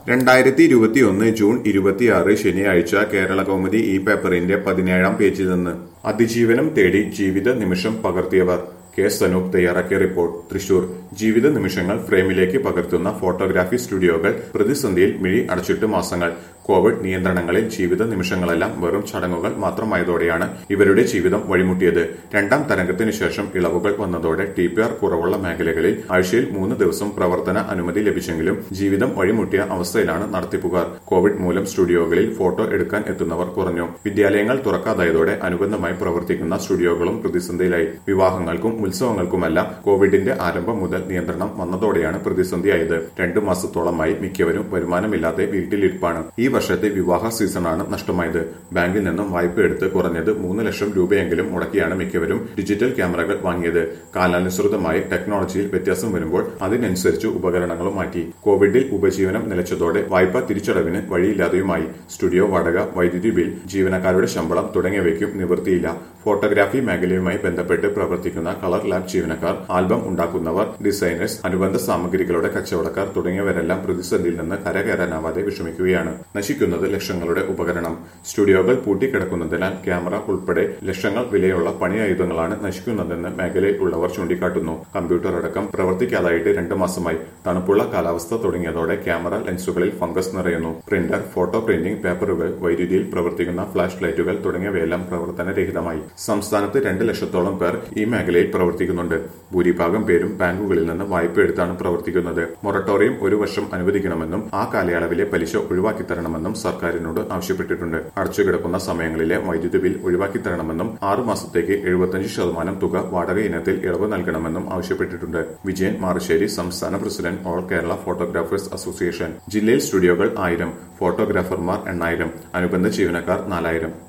രണ്ടായിരത്തി ഇരുപത്തിയൊന്ന് ജൂൺ ഇരുപത്തിയാറ് ശനിയാഴ്ച കേരള കൗമുദി ഈ പേപ്പറിന്റെ പതിനേഴാം പേജിൽ നിന്ന് അതിജീവനം തേടി ജീവിത നിമിഷം പകർത്തിയവർ കെ സനൂപ് തയ്യാറാക്കിയ റിപ്പോർട്ട് തൃശൂർ ജീവിത നിമിഷങ്ങൾ ഫ്രെയിമിലേക്ക് പകർത്തുന്ന ഫോട്ടോഗ്രാഫി സ്റ്റുഡിയോകൾ പ്രതിസന്ധിയിൽ മിഴി അടച്ചിട്ട് മാസങ്ങൾ കോവിഡ് നിയന്ത്രണങ്ങളിൽ ജീവിത നിമിഷങ്ങളെല്ലാം വെറും ചടങ്ങുകൾ മാത്രമായതോടെയാണ് ഇവരുടെ ജീവിതം വഴിമുട്ടിയത് രണ്ടാം തരംഗത്തിനു ശേഷം ഇളവുകൾ വന്നതോടെ ടി പി ആർ കുറവുള്ള മേഖലകളിൽ ആഴ്ചയിൽ മൂന്ന് ദിവസം പ്രവർത്തന അനുമതി ലഭിച്ചെങ്കിലും ജീവിതം വഴിമുട്ടിയ അവസ്ഥയിലാണ് നടത്തിപ്പുകാർ കോവിഡ് മൂലം സ്റ്റുഡിയോകളിൽ ഫോട്ടോ എടുക്കാൻ എത്തുന്നവർ കുറഞ്ഞു വിദ്യാലയങ്ങൾ തുറക്കാതായതോടെ അനുബന്ധമായി പ്രവർത്തിക്കുന്ന സ്റ്റുഡിയോകളും പ്രതിസന്ധിയിലായി വിവാഹങ്ങൾക്കും ഉത്സവങ്ങൾക്കുമെല്ലാം കോവിഡിന്റെ ആരംഭം മുതൽ നിയന്ത്രണം വന്നതോടെയാണ് പ്രതിസന്ധിയായത് രണ്ടു മാസത്തോളമായി മിക്കവരും വരുമാനമില്ലാതെ വീട്ടിലിരിപ്പാണ് ഈ വർഷത്തെ വിവാഹ സീസണാണ് നഷ്ടമായത് ബാങ്കിൽ നിന്നും വായ്പ എടുത്ത് കുറഞ്ഞത് മൂന്ന് ലക്ഷം രൂപയെങ്കിലും മുടക്കിയാണ് മിക്കവരും ഡിജിറ്റൽ ക്യാമറകൾ വാങ്ങിയത് കാലാനുസൃതമായി ടെക്നോളജിയിൽ വ്യത്യാസം വരുമ്പോൾ അതിനനുസരിച്ച് ഉപകരണങ്ങളും മാറ്റി കോവിഡിൽ ഉപജീവനം നിലച്ചതോടെ വായ്പ തിരിച്ചടവിന് വഴിയില്ലാതെയുമായി സ്റ്റുഡിയോ വാടക വൈദ്യുതി ബിൽ ജീവനക്കാരുടെ ശമ്പളം തുടങ്ങിയവയ്ക്കും നിവൃത്തിയില്ല ഫോട്ടോഗ്രാഫി മേഖലയുമായി ബന്ധപ്പെട്ട് പ്രവർത്തിക്കുന്ന കളർ ലാബ് ജീവനക്കാർ ആൽബം ഉണ്ടാക്കുന്നവർ ഡിസൈനേഴ്സ് അനുബന്ധ സാമഗ്രികളുടെ കച്ചവടക്കാർ തുടങ്ങിയവരെല്ലാം പ്രതിസന്ധിയിൽ നിന്ന് കരകയറാനാവാതെ വിഷമിക്കുകയാണ് നശിക്കുന്നത് ലക്ഷങ്ങളുടെ ഉപകരണം സ്റ്റുഡിയോകൾ പൂട്ടിക്കിടക്കുന്നതിനാൽ ക്യാമറ ഉൾപ്പെടെ ലക്ഷങ്ങൾ വിലയുള്ള പണിയായുധങ്ങളാണ് നശിക്കുന്നതെന്ന് മേഖലയിൽ ഉള്ളവർ ചൂണ്ടിക്കാട്ടുന്നു കമ്പ്യൂട്ടർ അടക്കം പ്രവർത്തിക്കാതായിട്ട് രണ്ടു മാസമായി തണുപ്പുള്ള കാലാവസ്ഥ തുടങ്ങിയതോടെ ക്യാമറ ലെൻസുകളിൽ ഫംഗസ് നിറയുന്നു പ്രിന്റർ ഫോട്ടോ പ്രിന്റിംഗ് പേപ്പറുകൾ വൈദ്യുതിയിൽ പ്രവർത്തിക്കുന്ന ഫ്ലാഷ് ലൈറ്റുകൾ തുടങ്ങിയവയെല്ലാം പ്രവർത്തനരഹിതമായി സംസ്ഥാനത്ത് രണ്ട് ലക്ഷത്തോളം പേർ ഈ മേഖലയിൽ പ്രവർത്തിക്കുന്നുണ്ട് ഭൂരിഭാഗം പേരും ബാങ്കുകളിൽ നിന്ന് വായ്പ എടുത്താണ് പ്രവർത്തിക്കുന്നത് മൊറട്ടോറിയം ഒരു വർഷം അനുവദിക്കണമെന്നും ആ കാലയളവിലെ പലിശ ഒഴിവാക്കി തരണമെന്നും സർക്കാരിനോട് ആവശ്യപ്പെട്ടിട്ടുണ്ട് അടച്ചുകിടക്കുന്ന സമയങ്ങളിലെ വൈദ്യുതി ബിൽ ഒഴിവാക്കി തരണമെന്നും ആറു മാസത്തേക്ക് എഴുപത്തഞ്ച് ശതമാനം തുക വാടക ഇനത്തിൽ ഇളവ് നൽകണമെന്നും ആവശ്യപ്പെട്ടിട്ടുണ്ട് വിജയൻ മാറശ്ശേരി സംസ്ഥാന president all Kerala photographers association ജില്ലയിൽ സ്റ്റുഡിയോകൾ ആയിരം ഫോട്ടോഗ്രാഫർമാർ എണ്ണായിരം അനുബന്ധ ജീവനക്കാർ നാലായിരം